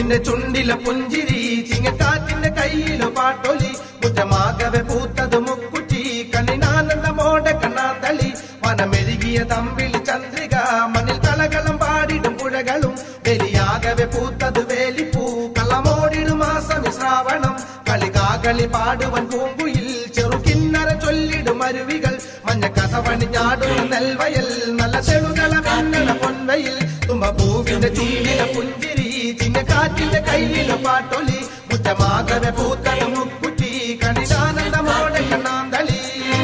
പൂവിന്റെ ചുണ്ടിലെ പുഞ്ചിരി ചിങ്ങക്കാറ്റിന്റെ കയ്യിലോ പാട്ടൊലി മുറ്റമാകവെ പൂത്തത് മുക്കുറ്റി കണ്ണിനാനന്ദമോടെ കണ്ണാന്തളി വനമെഴുകിയ തമ്പിളി ചന്ദ്രിക മണ്ണിൽ കളകളം പാടിടും പുഴകളും വെലിയാകവെ പൂത്തത് വേലിപ്പൂ കള്ളമോടിടും മാസം ശ്രാവണം കളികാകളി പാടുവൻ പൂങ്കുയിൽ ചെറുകിന്നര ചൊല്ലിടും അരുവികൾ മഞ്ഞ കസവണിഞ്ഞാടും നെൽവയൽ നല്ല ചെളുകള മിന്നണ പൊൻവയിൽ തുമ്പ പൂവിന്റെ ചുണ്ടിലെ പുഞ്ചിരി ചിങ്ങക്കാറ്റിന്റെ കയ്യിലെ പാട്ടൊലി മുറ്റമാകവെ പൂത്തത് മുക്കുറ്റി കണിതാനന്ദമോടെ കണ്ണാന്തളി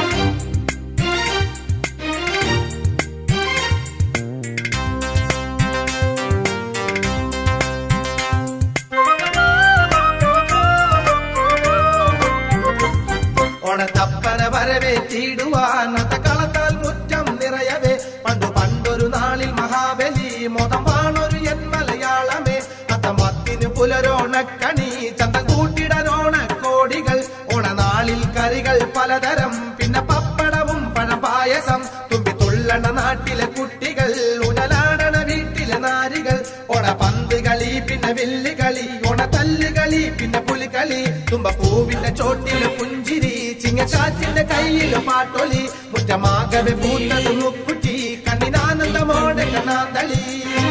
ഓണത്തപ്പന വരവേറ്റിടുവാൻ കളത്താൽ മുറ്റം നിറയവേ പണ്ടു പണ്ടൊരു നാളിൽ മഹാബലി മൊതം വാണൊരു എൻ മലയാളമേ അത്തമത്തിന് പുലരോണക്കണി ചന്തം കൂട്ടിടനോണക്കോടികൾ ഓണനാളിൽ കറികൾ പലതരം പിന്നെ പപ്പടവും പഴപായസം തുമ്പി തുള്ളണ നാട്ടിലെ കുട്ടികൾ ഉടലാടണ വീട്ടിലെ നാരികൾ ഓണ പന്ത് കളി പിന്നെ വെല്ലുകളി ഓണ തല്ലുകളി പിന്നെ പുലികളി തുമ്പ പൂവിന്റെ ചോട്ടിലെ പുഞ്ചിരി ചിങ്ങക്കാറ്റിന്റെ കയ്യില് പാട്ടൊലി മുറ്റമാകവെ പൂത്തത് മുക്കുറ്റി കണ്ണിനാനന്ദമോടെ കണ്ണാന്തളി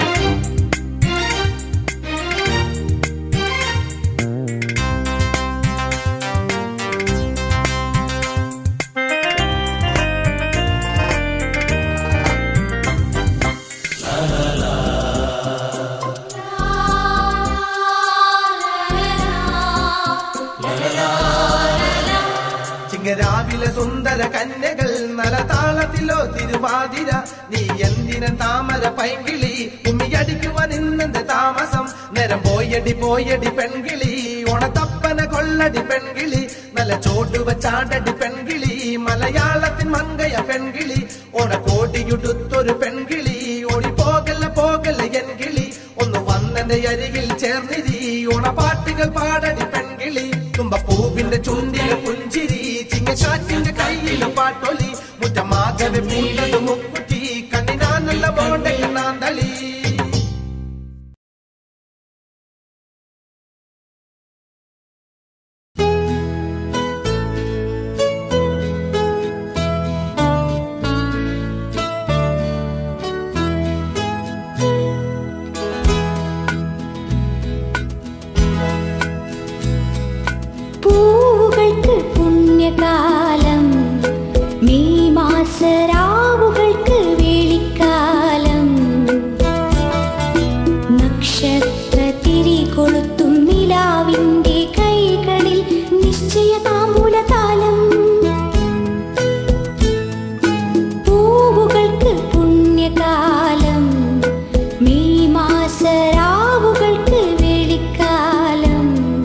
ചിങ്ങരാവിലെ സുന്ദര കന്യകൾ നലതാളത്തിലോ തിരുവാതിര നീ എന്തിന താമര പൈങ്കിളി ഉമ്മിയടിക്കുവാൻ ഇന്നെന്ത് താമസം നേരം പോയടി പോയടി പെൺകിളി ഓണത്തപ്പന കൊള്ളടി പെൺകിളി നല്ല ചോട്ടുവ ചാടടി പെൺകിളി മലയാളത്തിൻ മങ്കയ പെൺകിളി ഓണക്കോടിയുടുത്തൊരു പെൺകിളി ഓടി പോകല്ല പോകല്ല എൻ കിളി ഒന്ന് വന്നെന്റെ അരികിൽ ചേർന്നിരി ഓണപ്പാട്ടുകൾ പാടടി പെൺകിളി തുമ്പ പൂവിന്റെ ചുണ്ടിലെ പുഞ്ചിരി ചിങ്ങശാറ്റിന്റെ കയ്യിലെ പാട്ടൊലി മുറ്റമാകവെ പൂണ്ടത് മുക്കുറ്റി കണ്ണിനാനുള്ള മോണ്ടെ കണ്ണാന്തളി പൂവുകൾക്ക് പുണ്യകാലം മെയ് മാസരാവുകൾക്ക് വേളിക്കാലം നക്ഷത്ര തിരി കൊളുത്തും നിലാവിന്റെ കൈകളിൽ നിശ്ചയ താമ്പൂലതാലം പൂവുകൾക്ക് പുണ്യകാലം മെയ് മാസരാവുകൾക്ക് വേളിക്കാലം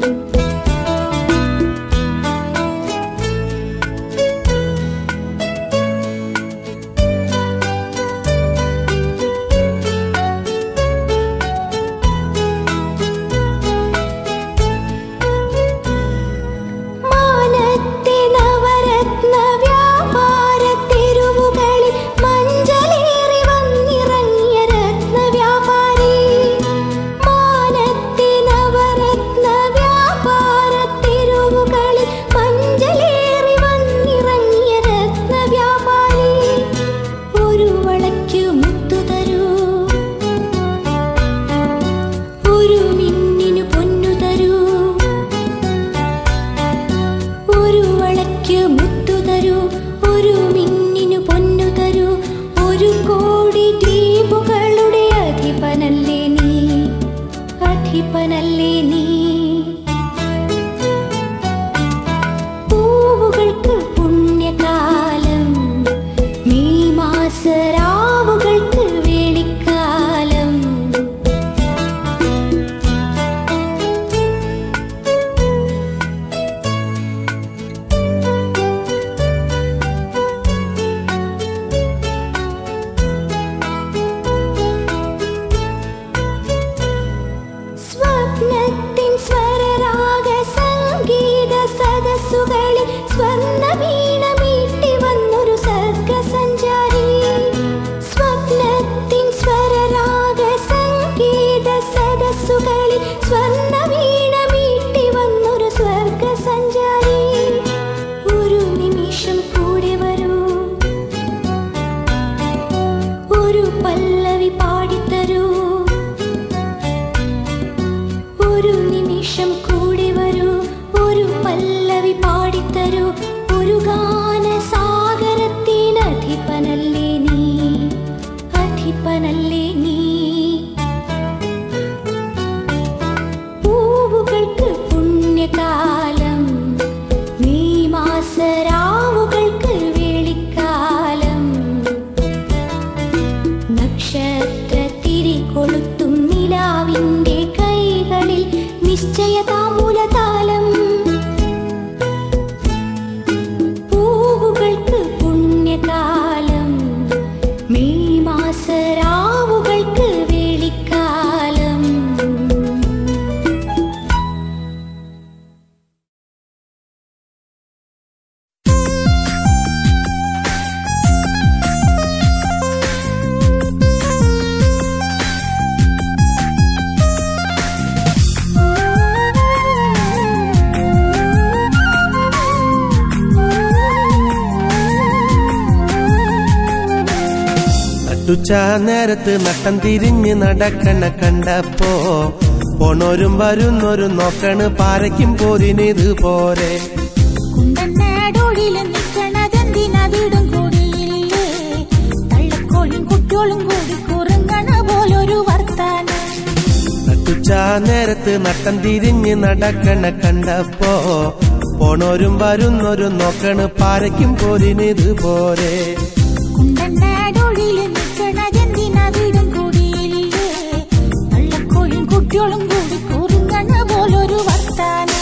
മാനത്തെ നവരത്ന വ്യാപാര തെരുവുകളിൽ മഞ്ചലേറി വന്നിറങ്ങിയ രത്ന വ്യാപാരി മാനത്തെ നവരത്ന വ്യാപാര തെരുവുകളിൽ മഞ്ചലേറി വന്നിറങ്ങിയ രത്ന വ്യാപാരി ഒരു വളയ്ക്ക് മുത്തു തരൂ ഒരു മിന്നിനു പൊന്നു തരൂ ഒരു വളയ്ക്ക് മുത്തു തരൂ ഒരു മിന്നിനു പൊന്നു തരൂ ഒരു കോടി ദ്വീപുകളുടെ അധിപനല്ലേ നീ അധിപനല്ലേ നീ പൂവുകൾക്ക് പുണ്യകാലം മെയ് മാസരാവുകൾക്ക് വേളിക്കാലം സ്വപ്ന പൂവല്ലേ നീ പൂവുകൾക്ക് പുണ്യകാലം മെയ് മാസരാവുകൾക്ക് വേളിക്കാലം നക്ഷത്രത്തിരി കൊളുത്തും നിലാവിന്റെ കൈകളിൽ നിശ്ചയതാമൂലതാലം പൂവുകൾക്ക് പുണ്യകാലം മെയ് മാസരാവുകൾക്ക് വേളിക്കാലം നട്ടുച്ച നേരത്ത് നട്ടം തിരിഞ്ഞ് നടക്കണ കണ്ടപ്പോ പോണോരും വരുന്നോരും നോക്കണ് പാരയ്ക്കും പോരിനിത് പോരെ കുണ്ടനാടോടില് നിക്കണതെന്തിനാ വീടും കൂടിയില്ലേ തള്ളക്കോളും കുട്ടികളും കൂടി കുറുങ്ങണ പോലൊരു വർത്താനം നട്ടുച്ച നേരത്ത് നട്ടം തിരിഞ്ഞ് നടക്കണ കണ്ടപ്പോ പോണോരും വരുന്നോരും നോക്കണ് പാരയ്ക്കും പോരിനിത് പോരെ കുണ്ടനാടോടില് നിക്കണതെന്തിനാ വീടും കൂടിയില്ലേ തള്ളക്കോളും കുട്ടികളും കൂടി കുറുങ്ങണ പോലൊരു വർത്താനം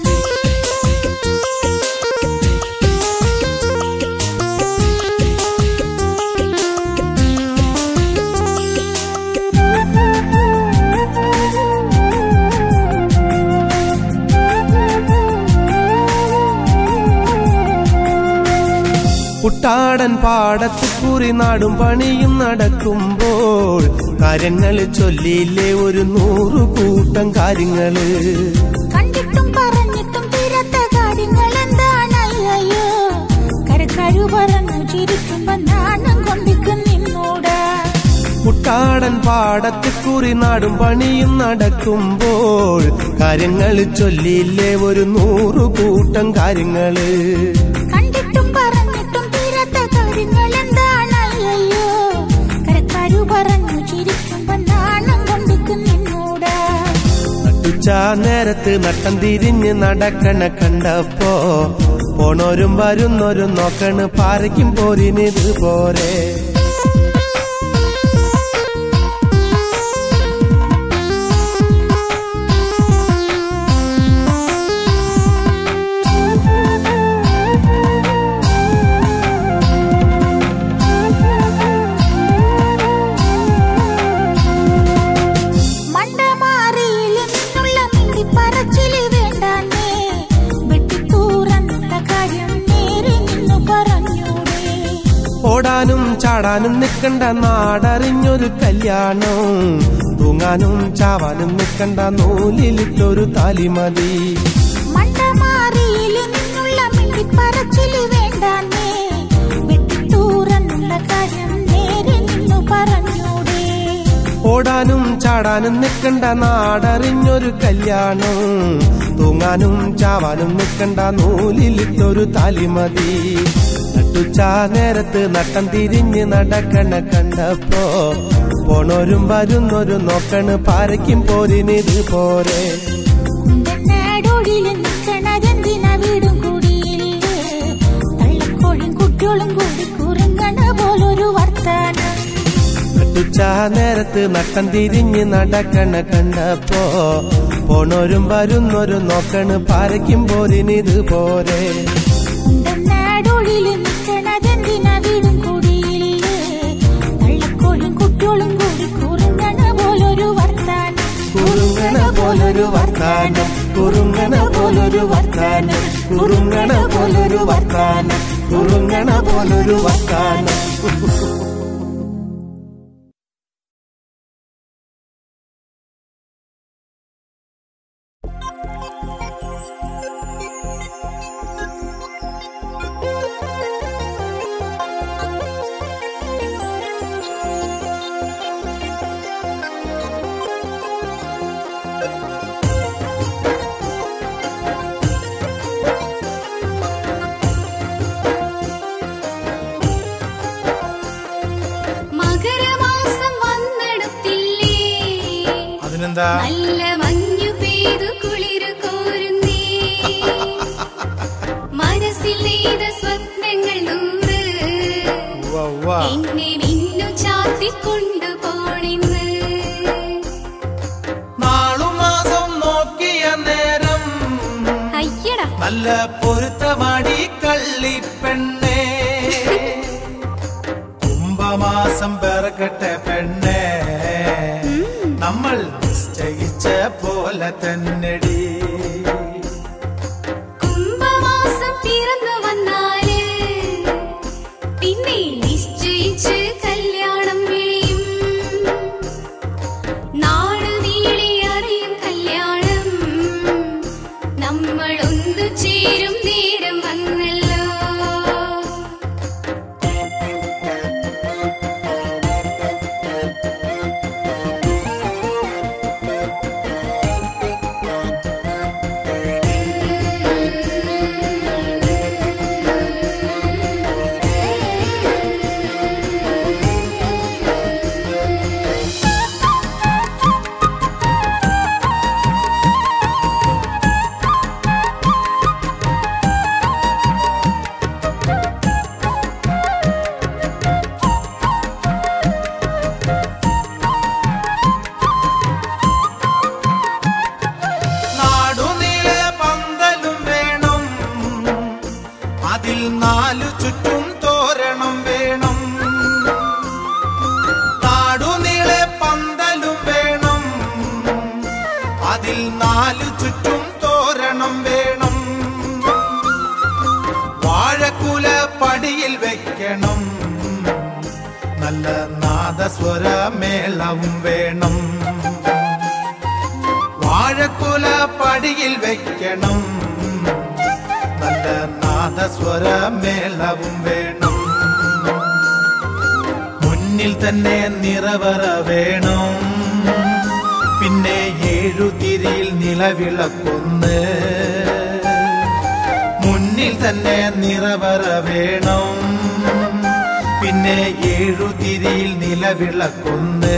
കുട്ടാടൻ പാടത്ത് കുറി നാടും പണിയും നടക്കുമ്പോൾ കാര്യങ്ങൾ ചൊല്ലിയില്ലേ ഒരു നൂറു കൂട്ടം കാര്യങ്ങള് കണ്ടിട്ടും പറഞ്ഞിട്ടും തീരാത്ത കാര്യങ്ങൾ എന്താണ് അയ്യോ കരക്കാരു പറഞ്ഞു ചിരിക്കുമ്പോ നാണം കൊണ്ടിക്കും നിന്നോട് കുട്ടാടൻ പാടത്ത് കുറി നാടും പണിയും നടക്കുമ്പോൾ കാര്യങ്ങൾ ചൊല്ലിയില്ലേ ഒരു നൂറു കൂട്ടം കാര്യങ്ങള് കണ്ടിട്ടും പറഞ്ഞിട്ടും തീരാത്ത കാര്യങ്ങൾ എന്താണ് അയ്യോ കരക്കാരു പറഞ്ഞു ചിരിക്കുമ്പോ നാണം കൊണ്ടിക്കും നിന്നോട് നട്ടുച്ച നേരത്ത് നട്ടം തിരിഞ്ഞ് നടക്കണ കണ്ടപ്പോ പോണോരും വരുന്നോരും നോക്കണ് പാരയ്ക്കും പോരിനിത് പോരെ മണ്ടമാറിയിൽ നിന്നുള്ള മിണ്ടിപ്പറച്ചില് വേണ്ടാന്നേ വെട്ടിത്തൂറന്നുള്ള കാര്യം നേരെ നിന്നു പറഞ്ഞൂടെ ഓടാനും ചാടാനും നിക്കണ്ട നാടറിഞ്ഞൊരു കല്യാണം തൂങ്ങാനും ചാവാനും നിക്കണ്ട നൂലിലിട്ടൊരു താലിമതി മണ്ടമാറിയിൽ നിന്നുള്ള മിണ്ടിപ്പറച്ചില് വേണ്ടാന്നേ വെട്ടിത്തൂറന്നുള്ള കാര്യം നേരെ നിന്നു പറഞ്ഞൂടെ ഓടാനും ചാടാനും നിക്കണ്ട നാടറിഞ്ഞൊരു കല്യാണം തൂങ്ങാനും ചാവാനും നിക്കണ്ട നൂലിലിട്ടൊരു താലിമതി നട്ടുച്ച നേരത്ത് നട്ടം തിരിഞ്ഞ് നടക്കണ കണ്ടപ്പോ പോണോരും വരുന്നോരും നോക്കണ് പാരയ്ക്കും പോരിനിത് പോരെ കുണ്ടനാടോടില് നിക്കണതെന്തിനാ വീടും കൂടിയില്ലേ തള്ളക്കോളും കുട്ടികളും കൂടി കുറുങ്ങണ പോലൊരു വർത്താനം നട്ടുച്ച നേരത്ത് നട്ടം തിരിഞ്ഞ് നടക്കണ കണ്ടപ്പോ പോണോരും വരുന്നോരും നോക്കണ് പാരയ്ക്കും പോരിനിത് പോരെ കുണ്ടനാടോടില് നിക്കണതെന്തിനാ വീടും കൂടിയില്ലേ തള്ളക്കോളും കുട്ടികളും കൂടി കുറുങ്ങണ പോലൊരു വർത്താനം കുറുങ്ങണ പോലൊരു വർത്താനം കുറുങ്ങണ പോലൊരു വർത്താനം കുറുങ്ങണ പോലൊരു വർത്താനം കുറുങ്ങണ പോലൊരു വർത്താനം പിന്നെന്താ നല്ല മഞ്ഞു പെയ്തു കുളിരു കോരുന്നേ മനസ്സിൽ നെയ്ത സ്വപ്നങ്ങൾ നൂറ് ഉവ്വ ഉവ്വ എന്നെ മിന്നു ചാത്തി കൊണ്ടുപോണിന്ന് നാളുമാസം നോക്കിയ നേരം അയ്യടാ നല്ല പൊരുത്തമാടി കള്ളിപ്പെണ്ണേ കുംഭമാസം പിറക്കട്ടെ പെണ്ണേ നമ്മൾ നിശ്ചയിച്ച പോലെ തന്നെടി കുംഭമാസം പിറന്നു വന്നാല് പിന്നെ നിശ്ചയിച്ച് കല്യാണം വിളിയും നാട് നീളി അറിയും കല്യാണം നമ്മൾ ഒന്നു ചേരും നേരം വന്നല്ലോ നാടുനീളെ പന്തലും വേണം അതിൽ നാലു ചുറ്റും തോരണം വേണം നാടുനീളെ പന്തലും വേണം അതിൽ നാലു ചുറ്റും തോരണം വേണം വാഴക്കുല പടിയിൽ വെക്കണം നല്ല നാദസ്വര മേളവും വേണം വാഴക്കുല പടിയിൽ വെക്കണം നല്ല നാദസ്വര മേളവും വേണം മുന്നിൽ തന്നെ നിറവറ വേണം പിന്നെ ഏഴുതിരിയിൽ നിലവിളക്കൊന്ന് മുന്നിൽ തന്നെ നിറവറ വേണം പിന്നെ ഏഴുതിരിയിൽ നിലവിളക്കൊന്ന്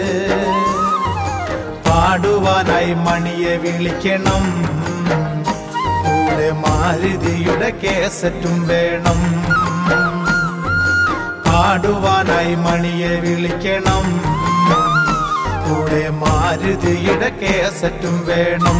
പാടുവാനായി മണിയെ വിളിക്കണം കൂടെ മാരുതിയുടെ കേസറ്റും വേണം പാടുവാനായി മണിയെ വിളിക്കണം കൂടെ മാരുതിയുടെ കേസറ്റും വേണം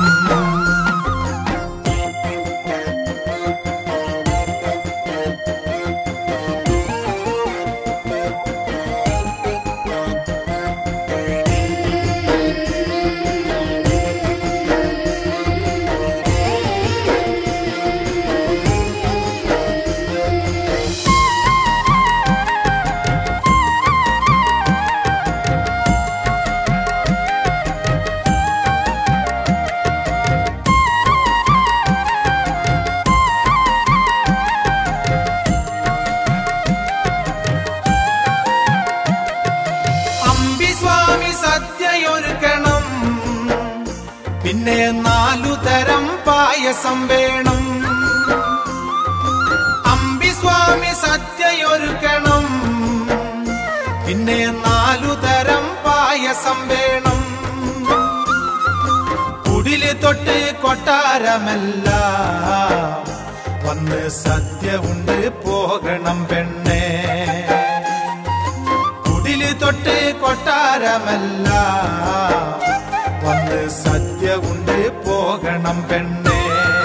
അമ്പിസ്വാമി സദ്യയൊരുക്കണം പിന്നെ നാലു തരം പായസം വേണം അമ്പിസ്വാമി സദ്യയൊരുക്കണം പിന്നെ നാലു തരം പായസം വേണം കുടില് തൊട്ട് കൊട്ടാരമല്ല വന്ന് സദ്യ ഉണ്ട് പോകണം പെണ്ണേ കുടില് തൊട്ട് കൊട്ടാരമല്ല വന്ന് സദ്യ ഉണ്ട് പോകണം പെണ്ണേ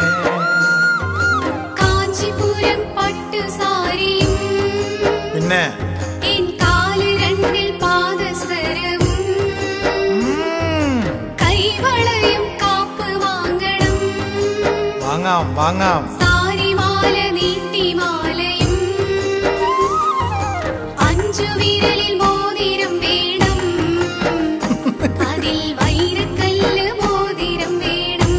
കാഞ്ചിപുരം പട്ടു സാരിയും പിന്നെ എൻ കാല് രണ്ടിൽ പാദസരവും ഉം, കൈവളയും കാപ്പ് വാങ്ങണം വാങ്ങാം വാങ്ങാം സാരിമാല നീട്ടിമാലയും അഞ്ചു വിരലിൽ മോതിരം വേണം അതിൽ വൈരക്കല്ല് മോതിരം വേണം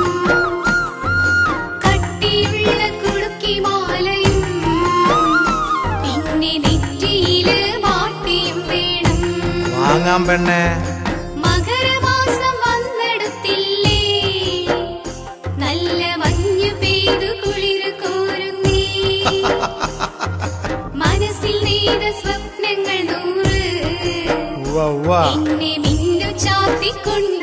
കട്ടിയുള്ള കുടുക്കിമാലയും പിന്നെ നെറ്റിയില് മാട്ടിയും വേണം വാങ്ങാം പെണ്ണേ മകരമാസം വന്നെടുത്തില്ലേ നല്ല മഞ്ഞു പെയ്തു കുളിര് കോരുന്നേ മനസ്സിൽ നെയ്ത സ്വപ്നങ്ങൾ നൂറ് ഉവ്വ ഉവ്വ എന്നെ മിന്നു ചാത്തി കൊണ്ട്